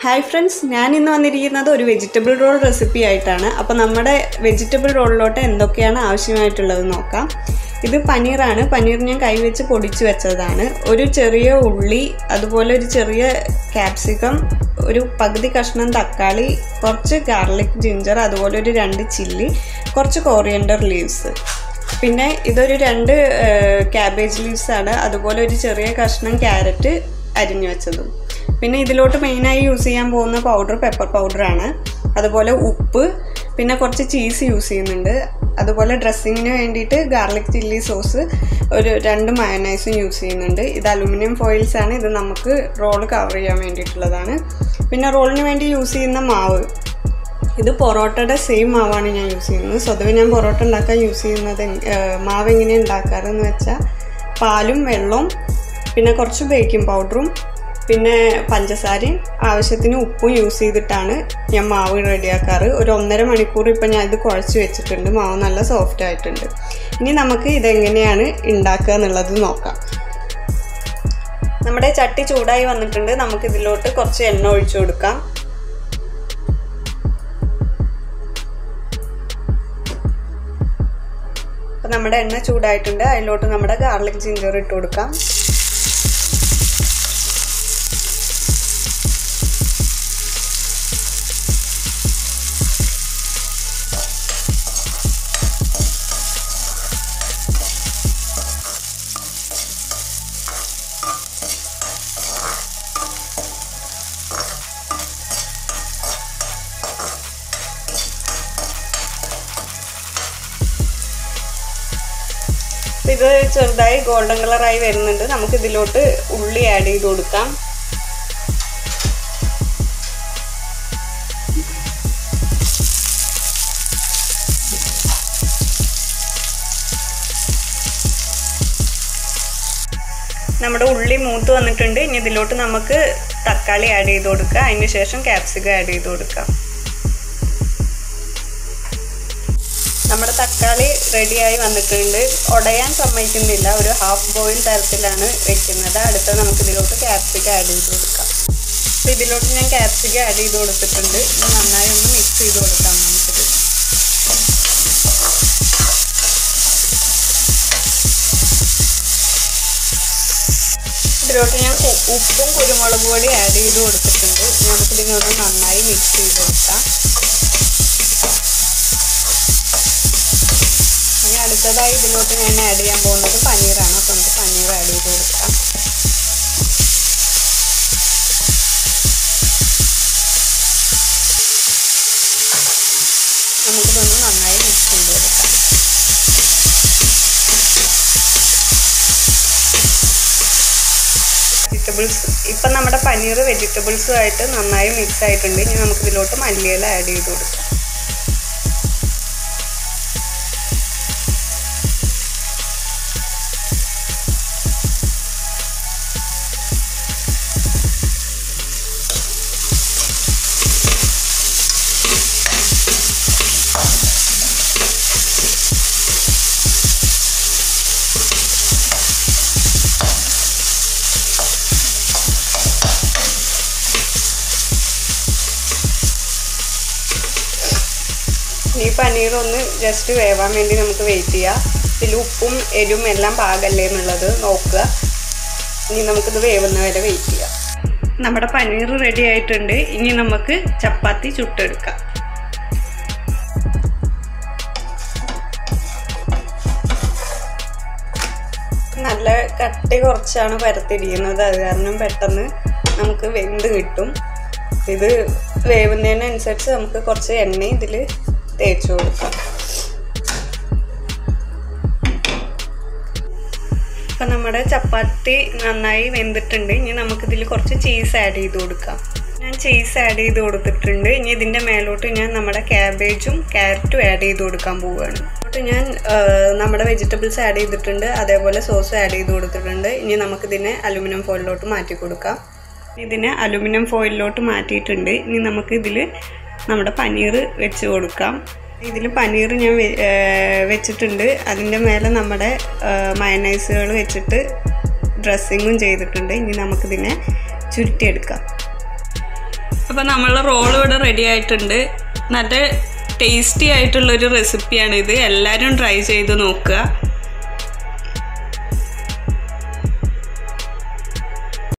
hi friends ഞാൻ ഇന്ന് വന്നിരിക്കുന്നത് ഒരു വെജിറ്റബിൾ റോൾ റെസിപ്പി ആയിട്ടാണ് അപ്പോൾ നമ്മുടെ വെജിറ്റബിൾ റോളിലോട്ട് എന്തൊക്കെയാണ് ആവശ്യമായിട്ടുള്ളത് നോക്കാം ഇത് പനീറാണ് പനീർ ഞാൻ കൈവച്ച് പൊടിച്ച് വെച്ചതാണ് ഒരു ചെറിയ ഉള്ളി അതുപോലെ ഒരു ചെറിയ ക്യാപ്സിക്കം ഒരു പകുതി കഷ്ണം തക്കാളി കുറച്ച് ഗാർലിക് ജിഞ്ചർ അതുപോലെ ഒരു രണ്ട് ചില്ലി കുറച്ച് കോറിയൻഡർ ലീവ്സ് പിന്നെ ഇതൊരു രണ്ട് ക്യാബേജ് ലീവ്സ് ആണ് അതുപോലെ ഒരു ചെറിയ കഷ്ണം ക്യാരറ്റ് അരിഞ്ഞു വെച്ചതും പിന്നെ ഇതിലോട്ട് മെയിനായി യൂസ് ചെയ്യാൻ പോകുന്ന പൗഡർ പെപ്പർ പൗഡറാണ് അതുപോലെ ഉപ്പ് പിന്നെ കുറച്ച് ചീസ് യൂസ് ചെയ്യുന്നുണ്ട് അതുപോലെ ഡ്രസ്സിങ്ങിന് വേണ്ടിയിട്ട് ഗാർലിക് ചില്ലി സോസ് ഒരു രണ്ട് മയനൈസും യൂസ് ചെയ്യുന്നുണ്ട് ഇത് അലുമിനിയം ഫോയിൽസ് ആണ് ഇത് നമുക്ക് റോൾ കവർ ചെയ്യാൻ വേണ്ടിയിട്ടുള്ളതാണ് പിന്നെ റോളിന് വേണ്ടി യൂസ് ചെയ്യുന്ന മാവ് ഇത് പൊറോട്ടയുടെ സെയിം മാവാണ് ഞാൻ യൂസ് ചെയ്യുന്നത് സ്വതവേ ഞാൻ പൊറോട്ട ഉണ്ടാക്കാൻ യൂസ് ചെയ്യുന്നത് മാവ് എങ്ങനെയാണ് ഉണ്ടാക്കാറെന്ന് വെച്ചാൽ പാലും വെള്ളവും പിന്നെ കുറച്ച് ബേക്കിംഗ് പൗഡറും പിന്നെ പഞ്ചസാരയും ആവശ്യത്തിന് ഉപ്പും യൂസ് ചെയ്തിട്ടാണ് ഞാൻ മാവ് റെഡിയാക്കാറ് ഒരു ഒന്നര മണിക്കൂർ ഇപ്പം ഞാൻ ഇത് കുഴച്ച് വെച്ചിട്ടുണ്ട് മാവ് നല്ല സോഫ്റ്റ് ആയിട്ടുണ്ട് ഇനി നമുക്ക് ഇതെങ്ങനെയാണ് ഉണ്ടാക്കുക എന്നുള്ളത് നോക്കാം നമ്മുടെ ചട്ടി ചൂടായി വന്നിട്ടുണ്ട് നമുക്ക് ഇതിലോട്ട് കുറച്ച് എണ്ണ ഒഴിച്ചു കൊടുക്കാം അപ്പം നമ്മുടെ എണ്ണ ചൂടായിട്ടുണ്ട് അതിലോട്ട് നമ്മുടെ ഗാർലിക് ജിഞ്ചർ ഇട്ട് കൊടുക്കാം ഇത് ചെറുതായി ഗോൾഡൻ കളറായി വരുന്നുണ്ട് നമുക്ക് ഇതിലോട്ട് ഉള്ളി ആഡ് ചെയ്ത് കൊടുക്കാം നമ്മുടെ ഉള്ളി മൂത്ത് വന്നിട്ടുണ്ട് ഇനി ഇതിലോട്ട് നമുക്ക് തക്കാളി ആഡ് ചെയ്ത് കൊടുക്കുക അതിന് ശേഷം ക്യാപ്സിക്കം ആഡ് ചെയ്ത് കൊടുക്കാം നമ്മുടെ തക്കാളി റെഡിയായി വന്നിട്ടുണ്ട് ഉടയാൻ സമ്മതിക്കുന്നില്ല ഒരു ഹാഫ് ബോയിൽ തരത്തിലാണ് വെക്കുന്നത് അടുത്ത നമുക്ക് ഇതിലോട്ട് ക്യാപ്സിക്കം ആഡ് ചെയ്ത് കൊടുക്കാം അപ്പോൾ ഇതിലോട്ട് ഞാൻ ക്യാപ്സിക്കം ആഡ് ചെയ്ത് കൊടുത്തിട്ടുണ്ട് ഇത് നന്നായി ഒന്ന് മിക്സ് ചെയ്ത് കൊടുക്കാം നമുക്കിത് ഇതിലോട്ട് ഞാൻ ഉപ്പും കുരുമുളക് പൊടി ആഡ് ചെയ്ത് കൊടുത്തിട്ടുണ്ട് നമുക്കിതിനൊന്ന് നന്നായി മിക്സ് ചെയ്ത് കൊടുക്കാം ഇനി അടുത്തതായി ഇതിലോട്ട് ഞാൻ ആഡ് ചെയ്യാൻ പോകുന്നത് പനീറാണ് അപ്പോൾ നമുക്ക് പനീർ ആഡ് ചെയ്ത് കൊടുക്കാം നമുക്കിതൊന്ന് നന്നായി മിക്സ് ചെയ്ത് കൊടുക്കാം വെജിറ്റബിൾസ് ഇപ്പം നമ്മുടെ പനീർ വെജിറ്റബിൾസുമായിട്ട് നന്നായി മിക്സ് ആയിട്ടുണ്ട് ഇനി നമുക്കിതിലോട്ട് മല്ലിയില ആഡ് ചെയ്ത് കൊടുക്കാം ഈ പനീർ ഒന്ന് ജസ്റ്റ് വേവാൻ വേണ്ടി നമുക്ക് വെയിറ്റ് ചെയ്യാം ഇതിൽ ഉപ്പും എരിവും എല്ലാം പാകല്ലേ എന്നുള്ളത് നോക്കുക ഇനി നമുക്കിത് വേവുന്ന വരെ വെയിറ്റ് ചെയ്യാം നമ്മുടെ പനീർ റെഡി ആയിട്ടുണ്ട് ഇനി നമുക്ക് ചപ്പാത്തി ചുട്ടെടുക്കാം നല്ല കട്ടി കുറച്ചാണ് പരത്തിരിക്കുന്നത് അത് കാരണം പെട്ടെന്ന് നമുക്ക് വെന്ത് കിട്ടും ഇത് വേവുന്നതിനനുസരിച്ച് നമുക്ക് കുറച്ച് എണ്ണ ഇതിൽ തേച്ച് കൊടുക്കാം അപ്പം നമ്മുടെ ചപ്പാത്തി നന്നായി വെന്തിട്ടുണ്ട് ഇനി നമുക്കിതിൽ കുറച്ച് ചീസ് ആഡ് ചെയ്ത് കൊടുക്കാം ഞാൻ ചീസ് ആഡ് ചെയ്ത് കൊടുത്തിട്ടുണ്ട് ഇനി ഇതിൻ്റെ മേലോട്ട് ഞാൻ നമ്മുടെ ക്യാബേജും ക്യാരറ്റും ആഡ് ചെയ്ത് കൊടുക്കാൻ പോവുകയാണ് എന്നിട്ട് ഞാൻ നമ്മുടെ വെജിറ്റബിൾസ് ആഡ് ചെയ്തിട്ടുണ്ട് അതേപോലെ സോസ് ആഡ് ചെയ്ത് കൊടുത്തിട്ടുണ്ട് ഇനി നമുക്കിതിനെ അലുമിനിയം ഫോയിലിലോട്ട് മാറ്റി കൊടുക്കാം ഇതിനെ അലുമിനിയം ഫോയിലിലോട്ട് മാറ്റിയിട്ടുണ്ട് ഇനി നമുക്ക് ഇതിൽ നമ്മുടെ പനീർ വെച്ച് കൊടുക്കാം ഇതിൽ പനീർ ഞാൻ വെച്ചിട്ടുണ്ട് അതിൻ്റെ മേലെ നമ്മുടെ മയനൈസുകൾ വെച്ചിട്ട് ഡ്രസ്സിങ്ങും ചെയ്തിട്ടുണ്ട് ഇനി നമുക്കിതിനെ ചുരുട്ടിയെടുക്കാം അപ്പോൾ നമ്മളെ റോൾ ഇവിടെ റെഡി ആയിട്ടുണ്ട് നല്ല ടേസ്റ്റി ആയിട്ടുള്ളൊരു റെസിപ്പിയാണ് ഇത് എല്ലാവരും ട്രൈ ചെയ്ത് നോക്കുക